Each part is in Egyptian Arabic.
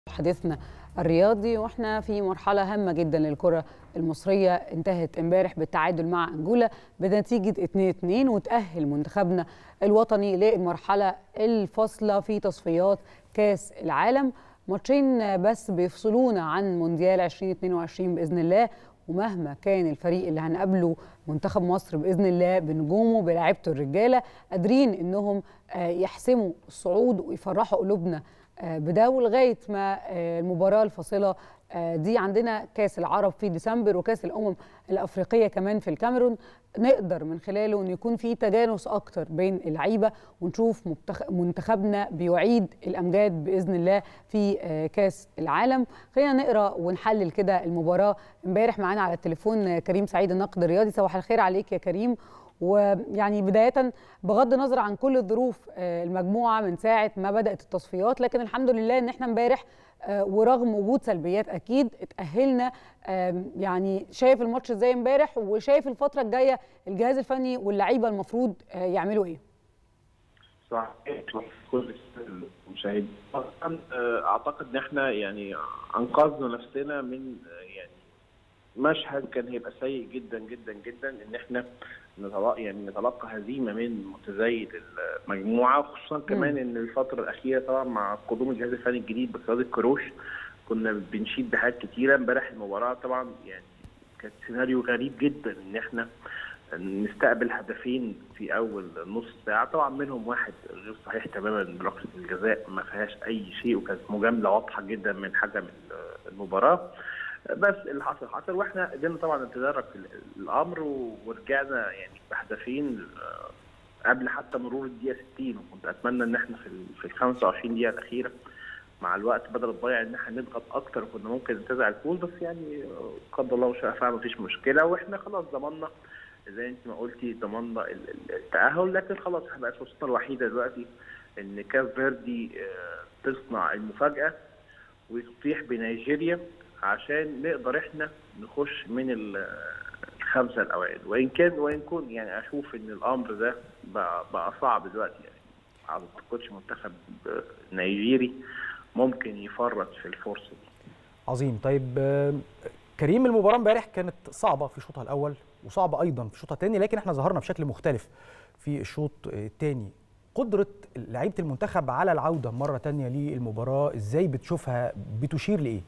حديثنا الرياضي واحنا في مرحلة هامة جدا للكرة المصرية انتهت امبارح بالتعادل مع انجولا بنتيجة 2-2 وتأهل منتخبنا الوطني للمرحلة الفاصلة في تصفيات كاس العالم ماتشين بس بيفصلونا عن مونديال 2022 بإذن الله ومهما كان الفريق اللي هنقابله منتخب مصر باذن الله بنجومه بلاعيبته الرجاله قادرين انهم يحسموا الصعود ويفرحوا قلوبنا بده ولغايه ما المباراه الفاصله دي عندنا كاس العرب في ديسمبر وكاس الامم الافريقيه كمان في الكاميرون نقدر من خلاله ان يكون في تجانس اكتر بين اللعيبه ونشوف منتخبنا بيعيد الامجاد باذن الله في كاس العالم خلينا نقرا ونحلل كده المباراه امبارح معانا على التليفون كريم سعيد الناقد الرياضي صباح الخير عليك يا كريم ويعني بداية بغض النظر عن كل الظروف المجموعة من ساعة ما بدأت التصفيات لكن الحمد لله ان احنا امبارح ورغم وجود سلبيات اكيد اتأهلنا يعني شايف الماتش ازاي امبارح وشايف الفترة الجاية الجهاز الفني واللعيبة المفروض يعملوا ايه؟ صحيح كل المشاهدين اعتقد ان احنا يعني انقذنا نفسنا من يعني مشهد كان هيبقى سيء جدا جدا جدا ان احنا نتلقى يعني نتلقى هزيمه من متزايد المجموعه خصوصا كمان ان الفتره الاخيره طبعا مع قدوم الجهاز الفني الجديد بقياده كروش كنا بنشيد بحاجات كتيره امبارح المباراه طبعا يعني كانت سيناريو غريب جدا ان احنا نستقبل هدفين في اول نص ساعه طبعا منهم واحد غير صحيح تماما بركله الجزاء ما فيهاش اي شيء وكانت مجامله واضحه جدا من حكم المباراه بس اللي حصل حصل واحنا قدرنا طبعا نتدارك الامر ورجعنا يعني بهدفين قبل حتى مرور الدقيقه 60 وكنت اتمنى ان احنا في في ال 25 دقيقه الاخيره مع الوقت بدل الضيع ان احنا نضغط اكتر كنا ممكن ننتزع الفوز بس يعني قدر الله وشاء فعل مفيش مشكله واحنا خلاص ضمننا زي انت ما قلتي ضمننا التاهل لكن خلاص احنا بقت فرصتنا الوحيده دلوقتي ان كاف فيردي تصنع المفاجاه وتطيح بنيجيريا عشان نقدر احنا نخش من الخمسه الاوائل وان كان وان كن يعني اشوف ان الامر ده بقى, بقى صعب دلوقتي يعني ما اعتقدش منتخب نيجيري ممكن يفرط في الفرصه دي عظيم طيب كريم المباراه امبارح كانت صعبه في شوطها الاول وصعبه ايضا في شوطها الثاني لكن احنا ظهرنا بشكل مختلف في الشوط الثاني قدره لعيبه المنتخب على العوده مره ثانيه للمباراه ازاي بتشوفها بتشير لايه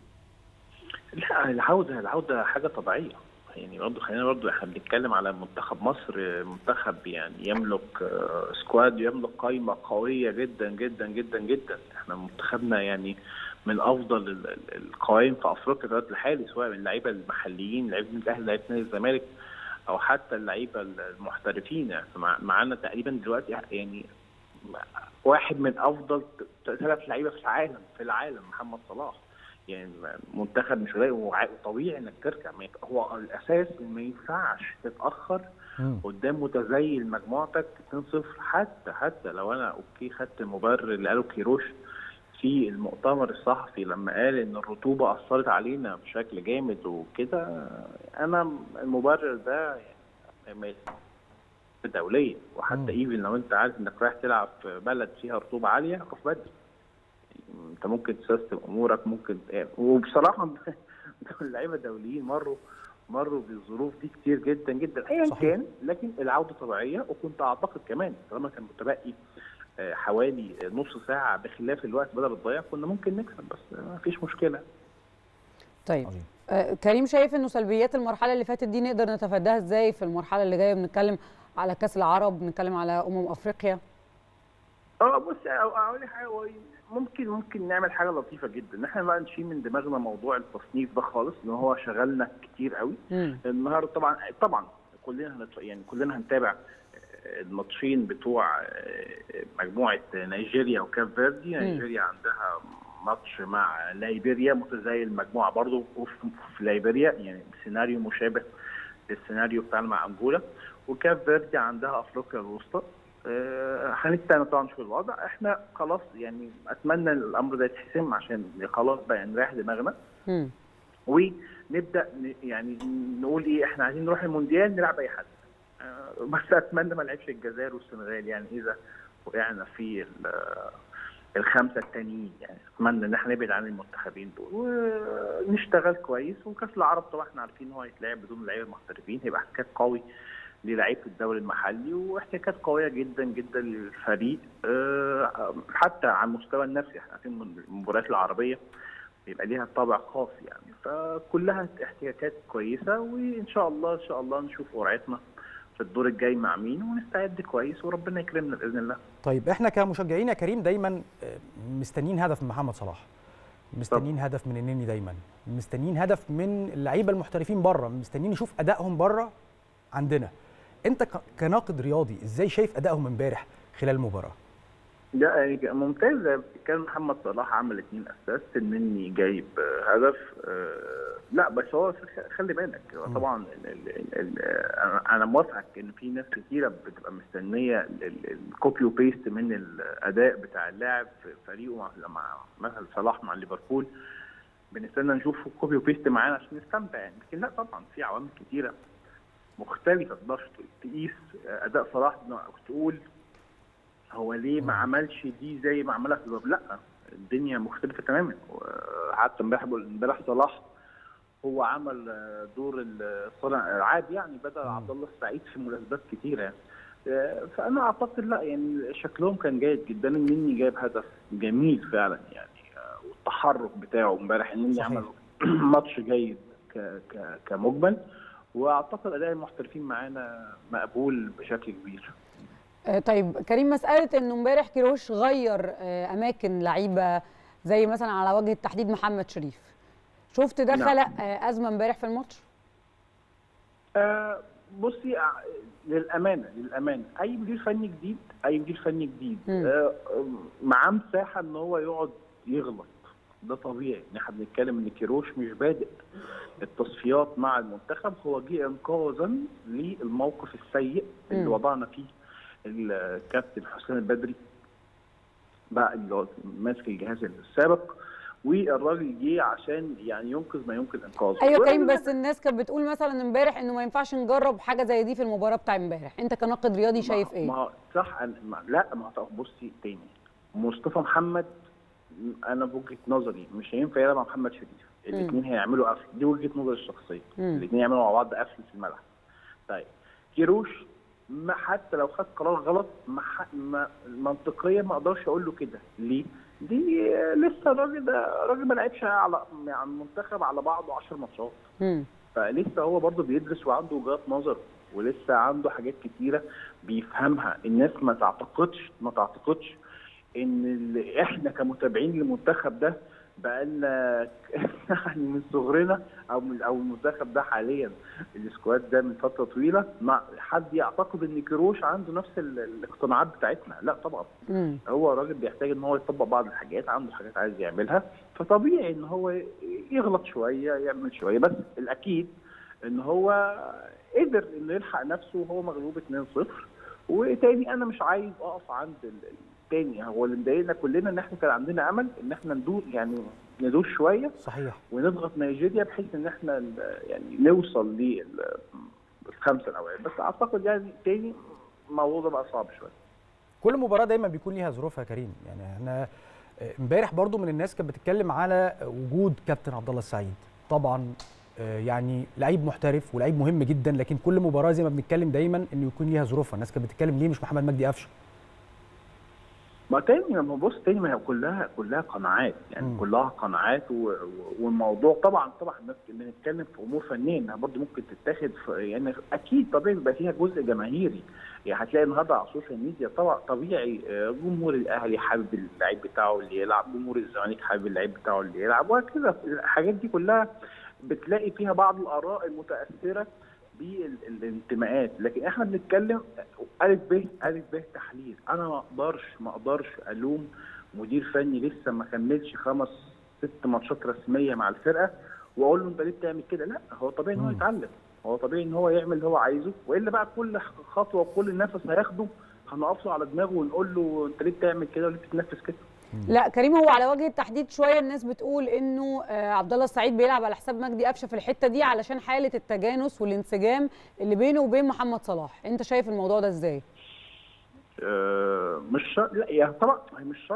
لا العوده العوده حاجه طبيعيه يعني برضه خلينا برضه احنا بنتكلم على منتخب مصر منتخب يعني يملك سكواد يملك قائمه قويه جدا جدا جدا جدا احنا منتخبنا يعني من افضل القوائم في افريقيا في الوقت الحالي سواء من اللعيبه المحليين لعيبه الاهلي لعيبه نادي الزمالك او حتى اللعيبه المحترفين يعني معانا تقريبا دلوقتي يعني واحد من افضل ثلاث لعيبه في العالم في العالم محمد صلاح يعني منتخب مش قليل وطبيعي انك ترجع هو الاساس ما ينفعش تتاخر قدام متزيل مجموعتك 2-0 حتى حتى لو انا اوكي خدت المبرر اللي قاله كيروش في المؤتمر الصحفي لما قال ان الرطوبه اثرت علينا بشكل جامد وكده انا المبرر ده يعني دوليه وحتى ايفن لو انت عارف انك رايح تلعب في بلد فيها رطوبه عاليه روح بدري انت ممكن تسيستم امورك ممكن وبصراحه اللعيبه الدوليين مروا مروا بالظروف دي كتير جدا جدا ايا كان لكن العوده طبيعيه وكنت اعتقد كمان طالما كان متبقي حوالي نص ساعه بخلاف الوقت بدل الضياع كنا ممكن نكسب بس ما فيش مشكله طيب آه كريم شايف انه سلبيات المرحله اللي فاتت دي نقدر نتفاداها ازاي في المرحله اللي جايه بنتكلم على كاس العرب بنتكلم على امم افريقيا اه بص اقول حاجه ممكن ممكن نعمل حاجه لطيفه جدا ان احنا بقى نشيل من دماغنا موضوع التصنيف ده خالص ان هو شغلنا كتير قوي النهارده طبعا طبعا كلنا هنت... يعني كلنا هنتابع الماتشين بتوع مجموعه نيجيريا وكاب فيردي نيجيريا عندها ماتش مع ليبيريا متزايل المجموعه برضه في ليبيريا يعني سيناريو مشابه للسيناريو بتاعنا مع انجولا وكاب فيردي عندها افريقيا الوسطى هنستنى طبعا نشوف الوضع احنا خلاص يعني اتمنى الامر ده يتحسم عشان خلاص بقى نريح دماغنا ونبدا يعني نقول ايه احنا عايزين نروح المونديال نلعب اي حد بس اتمنى ما نلعبش الجزائر والسنغال يعني اذا وقعنا في الخمسه التانيين يعني اتمنى ان احنا نبعد عن المنتخبين دول ونشتغل كويس وكاس العرب طبعا احنا عارفين ان هو هيتلعب بدون لعيبه محترفين هيبقى احتكاك قوي للعيبه الدوري المحلي واحتكاكات قويه جدا جدا للفريق أه حتى على المستوى النفسي احنا عارفين المباريات العربيه بيبقى ليها طابع خاص يعني فكلها احتكاكات كويسه وان شاء الله ان شاء الله نشوف قرعتنا في الدور الجاي مع مين ونستعد كويس وربنا يكرمنا باذن الله. طيب احنا كمشجعين يا كريم دايما مستنيين هدف من محمد صلاح. مستنيين طب. هدف من النني دايما، مستنيين هدف من اللعيبه المحترفين بره، مستنيين نشوف ادائهم بره عندنا. انت كناقد رياضي ازاي شايف ادائهم امبارح خلال المباراه؟ لا ممتاز كان محمد صلاح عمل اثنين اساس النني جايب هدف لا بس هو خلي بالك هو طبعا ال ال ال انا موافقك ان في ناس كثيره بتبقى مستنيه الكوبي وبيست من الاداء بتاع اللاعب في فريقه مع مع مثلا صلاح مع ليفربول بنستنى نشوف كوبي وبيست معانا عشان نستمتع يعني لكن لا طبعا في عوامل كثيره مختلفه تقدرش تقيس اداء صلاح تقول هو ليه ما عملش دي زي ما عملها في الباب لا الدنيا مختلفه تماما حتى امبارح امبارح صلاح هو عمل دور الصانع العاب يعني بدل عبد الله السعيد في مناسبات كتيره يعني فانا اعتقد لا يعني شكلهم كان جيد جدا النني جايب هدف جميل فعلا يعني والتحرك بتاعه امبارح النني عمل ماتش جيد كمجمل واعتقد اداء المحترفين معانا مقبول بشكل كبير طيب كريم مساله انه امبارح كيروش غير اماكن لعيبه زي مثلا على وجه التحديد محمد شريف شفت ده خلق ازمه امبارح في الماتش آه بصي للامانه للامانه اي مدير فني جديد اي مدير فني جديد آه معاه مساحه ان هو يقعد يغلط ده طبيعي ان احنا بنتكلم ان كيروش مش بادئ التصفيات مع المنتخب هو جه انقاذا للموقف السيء اللي وضعنا فيه الكابتن حسام البدري بقى اللي ماسك الجهاز السابق والراجل جه عشان يعني ينقذ ما يمكن انقاذه ايوه كريم بس الناس كانت بتقول مثلا امبارح انه ما ينفعش نجرب حاجه زي دي في المباراه بتاع امبارح انت كناقد رياضي شايف ايه ما صح ما لا ما بصي تاني مصطفى محمد انا بوجهه نظري مش هينفع يلعب مع محمد شريف الاثنين هيعملوا قفل دي وجهه نظري الشخصيه الاثنين يعملوا مع بعض قفل في الملعب طيب كيروش ما حتى لو خد قرار غلط ما, ما منطقيا ما اقدرش اقول له كده ليه؟ دي لسه الراجل ده راجل ما لعبش على يعني المنتخب على بعضه 10 ماتشات فلسه هو برضه بيدرس وعنده وجهات نظر ولسه عنده حاجات كتيره بيفهمها الناس ما تعتقدش ما تعتقدش ان احنا كمتابعين للمنتخب ده بقالنا يعني من صغرنا او من او المنتخب ده حاليا السكواد ده من فتره طويله ما حد يعتقد ان كيروش عنده نفس الاقتناعات بتاعتنا لا طبعا مم. هو راجل بيحتاج ان هو يطبق بعض الحاجات عنده حاجات عايز يعملها فطبيعي ان هو يغلط شويه يعمل شويه بس الاكيد ان هو قدر انه يلحق نفسه وهو مغلوب 2-0 وتاني انا مش عايز اقف عند تاني هو اللي مضايقنا كلنا ان احنا كان عندنا امل ان احنا ندوس يعني ندوس شويه صحيح ونضغط نيجيريا بحيث ان احنا يعني نوصل للخمسه الاوائل بس اعتقد يعني تاني الموضوع ده بقى صعب شويه كل مباراه دايما بيكون ليها ظروفها يا كريم يعني احنا امبارح برضو من الناس كانت بتتكلم على وجود كابتن عبد الله السعيد طبعا يعني لعيب محترف ولعيب مهم جدا لكن كل مباراه زي ما بنتكلم دايما انه يكون ليها ظروفها الناس كانت بتتكلم ليه مش محمد مجدي قفشه ما تاني لما بص تاني ما هي كلها كلها قناعات يعني م. كلها قناعات و... والموضوع طبعا طبعا الناس بنتكلم في امور فنيه انها برضه ممكن تتاخد في يعني اكيد طبيعي بيبقى فيها جزء جماهيري يعني هتلاقي النهارده على السوشيال ميديا طبعا طبيعي جمهور الاهلي حابب اللعيب بتاعه اللي يلعب جمهور الزمالك حابب اللعيب بتاعه اللي يلعب وهكذا الحاجات دي كلها بتلاقي فيها بعض الاراء المتاثره بالانتماءات لكن احنا بنتكلم الف ب الف ب تحليل انا ما اقدرش ما اقدرش الوم مدير فني لسه ما كملش خمس ست ماتشات رسميه مع الفرقه واقول له انت ليه بتعمل كده لا هو طبيعي ان هو يتعلم هو طبيعي ان هو يعمل اللي هو عايزه والا بقى كل خطوه وكل نفس هياخده هنقف له على دماغه ونقول له انت ليه بتعمل كده وليه بتتنفس كده لا كريم هو على وجه التحديد شويه الناس بتقول انه عبد الله السعيد بيلعب على حساب مجدي قفشه في الحته دي علشان حاله التجانس والانسجام اللي بينه وبين محمد صلاح انت شايف الموضوع ده ازاي أه مش شرط لا يعني طبعا مش شرط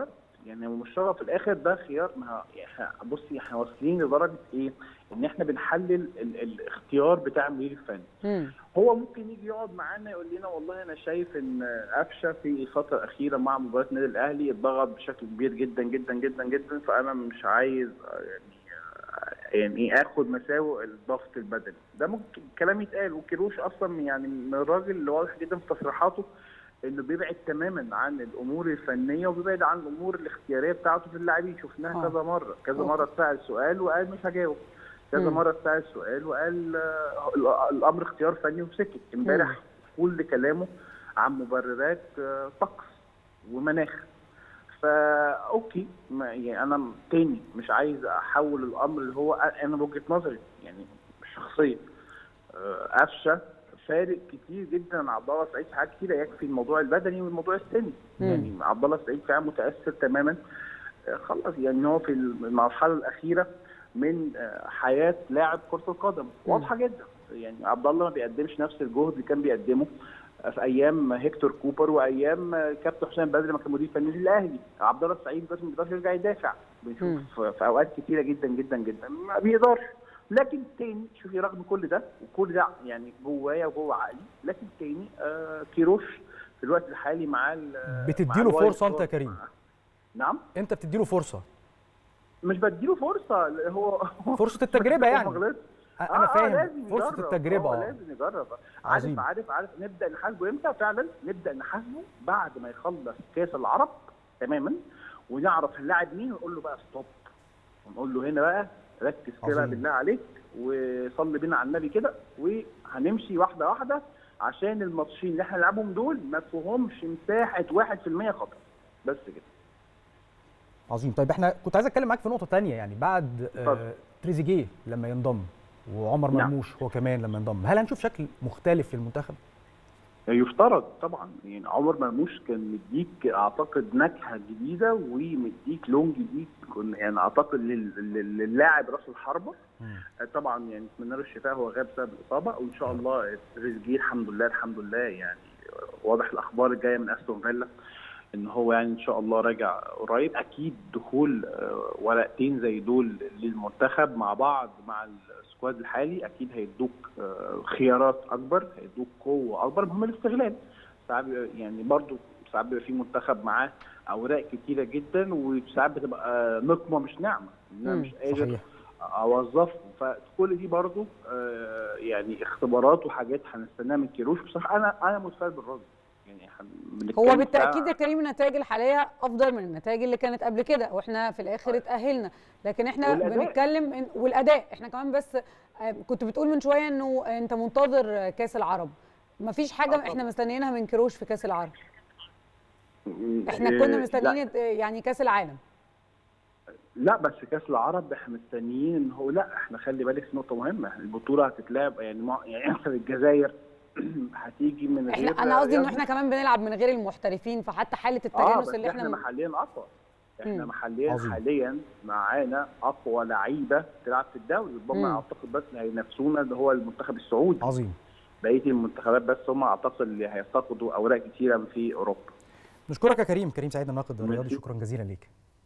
يعني هو مش شرط في الاخر ده خيار ما يعني بصي احنا واصلين لدرجه ايه ان احنا بنحلل ال- الاختيار بتاع المدير الفني مم. هو ممكن يجي يقعد معانا يقول لنا والله انا شايف ان قفشه في الفتره الاخيره مع مباراه النادي الاهلي اتضغط بشكل كبير جدا جدا جدا جدا فانا مش عايز يعني يعني ايه اخد مساوئ الضغط البدني ده ممكن كلام يتقال وكيروش اصلا يعني من الراجل اللي واضح جدا في تصريحاته انه بيبعد تماما عن الامور الفنيه وبيبعد عن الامور الاختياريه بتاعته في اللاعبين شفناها آه. كذا مره كذا أوكي. مره اتسال سؤال وقال مش هجاوب كذا مم. مره اتسال سؤال وقال آه، ال- الامر اختيار فني وسكت امبارح كل كلامه عن مبررات آه، طقس ومناخ فا اوكي ما يعني انا تاني مش عايز احول الامر اللي هو انا بوجهه نظري يعني شخصيا آه، قفشه فارق كتير جدا عن عبد الله سعيد في حاجات كتيره يكفي الموضوع البدني والموضوع السني مم. يعني عبد الله سعيد فعلا متاثر تماما آه، خلاص يعني هو في المرحله الاخيره من آه، حياه لاعب كره القدم واضحه جدا يعني عبد الله ما بيقدمش نفس الجهد اللي كان بيقدمه في ايام هيكتور كوبر وايام كابتن حسام بدري ما كان مدير فني للاهلي عبد الله السعيد دلوقتي ما بيقدرش يرجع يدافع مم. بنشوف في في اوقات كتيره جدا جدا جدا ما بيقدرش لكن تاني شوفي رغم كل ده وكل ده يعني جوايا وجوه عقلي لكن تاني آه كيروش في الوقت الحالي مع ال- مع بتديله الوايلد فرصه انت يا كارد. كريم نعم انت بتديله فرصه مش بديله فرصه هو فرصه التجربه هو يعني ما غلطش. انا آه، فاهم لازم فرصه يجرب. التجربه آه اه لازم يجرب عظيم. عارف عارف عارف نبدا نحاسبه امتى فعلا نبدا نحاسبه بعد ما يخلص كاس العرب تماما ونعرف اللاعب مين ونقول له بقى ستوب ونقول له هنا بقى ركز كده عظيم. بالله عليك وصلي بينا على النبي كده وهنمشي واحده واحده عشان الماتشين اللي احنا نلعبهم دول ما فيهمش مساحه 1% خطا بس كده عظيم طيب احنا كنت عايز اتكلم معاك في نقطه تانية يعني بعد آه اتفضل. تريزيجيه لما ينضم وعمر نعم. مرموش هو كمان لما ينضم هل هنشوف شكل مختلف للمنتخب يفترض طبعا يعني عمر مرموش كان مديك اعتقد نكهه جديده ومديك لون جديد كنا يعني اعتقد لل- لل- للاعب راس الحربه طبعا يعني نتمنى له الشفاء هو غاب بسبب الاصابه وان شاء الله تريزيجيه الحمد لله الحمد لله يعني واضح الاخبار الجايه من استون فيلا ان هو يعني ان شاء الله راجع قريب اكيد دخول آه، ورقتين زي دول للمنتخب مع بعض مع السكواد الحالي اكيد هيدوك آه، خيارات اكبر هيدوك قوه اكبر مهم الاستغلال ساعات بيبقى- يعني برضو ساعات بيبقى في منتخب معاه اوراق كتيره جدا وساعات بتبقى نقمه مش نعمه ان انا مم، مش قادر صحيح اوظفه فكل دي برضو آه، يعني اختبارات وحاجات هنستناها من كيروش بصراحه انا انا متفائل بالراجل يعني إحنا بنتكلم هو فعلا بالتاكيد يا كريم النتائج الحاليه افضل من النتائج اللي كانت قبل كده واحنا في الاخر اتاهلنا لكن احنا والأداء. بنتكلم إن- والاداء احنا كمان بس آه، كنت بتقول من شويه انه انت منتظر آه، كاس العرب مفيش حاجه آه، طبعاً. احنا مستنيينها من كروش في كاس العرب احنا آه، كنا لا. مستنيين آه، يعني كاس العالم لا بس كاس العرب احنا مستنيين ان هو لا احنا خلي بالك في نقطه مهمه البطوله هتتلعب يعني مع يعني مثلا الجزائر هتيجي من احنا غير انا قصدي انه رياض. احنا كمان بنلعب من غير المحترفين فحتى حاله اه التجانس بس اللي احنا احنا محليا اقوى احنا مم. محليا عظيم. حاليا معانا اقوى لعيبه تلعب في الدوري مم. هم اعتقد بس اللي هينافسونا اللي هو المنتخب السعودي عظيم بقيه المنتخبات بس هم اعتقد اللي هيفتقدوا اوراق كتيره في اوروبا نشكرك يا كريم كريم سعيد الناقد الرياضي ميرسي. شكرا جزيلا ليك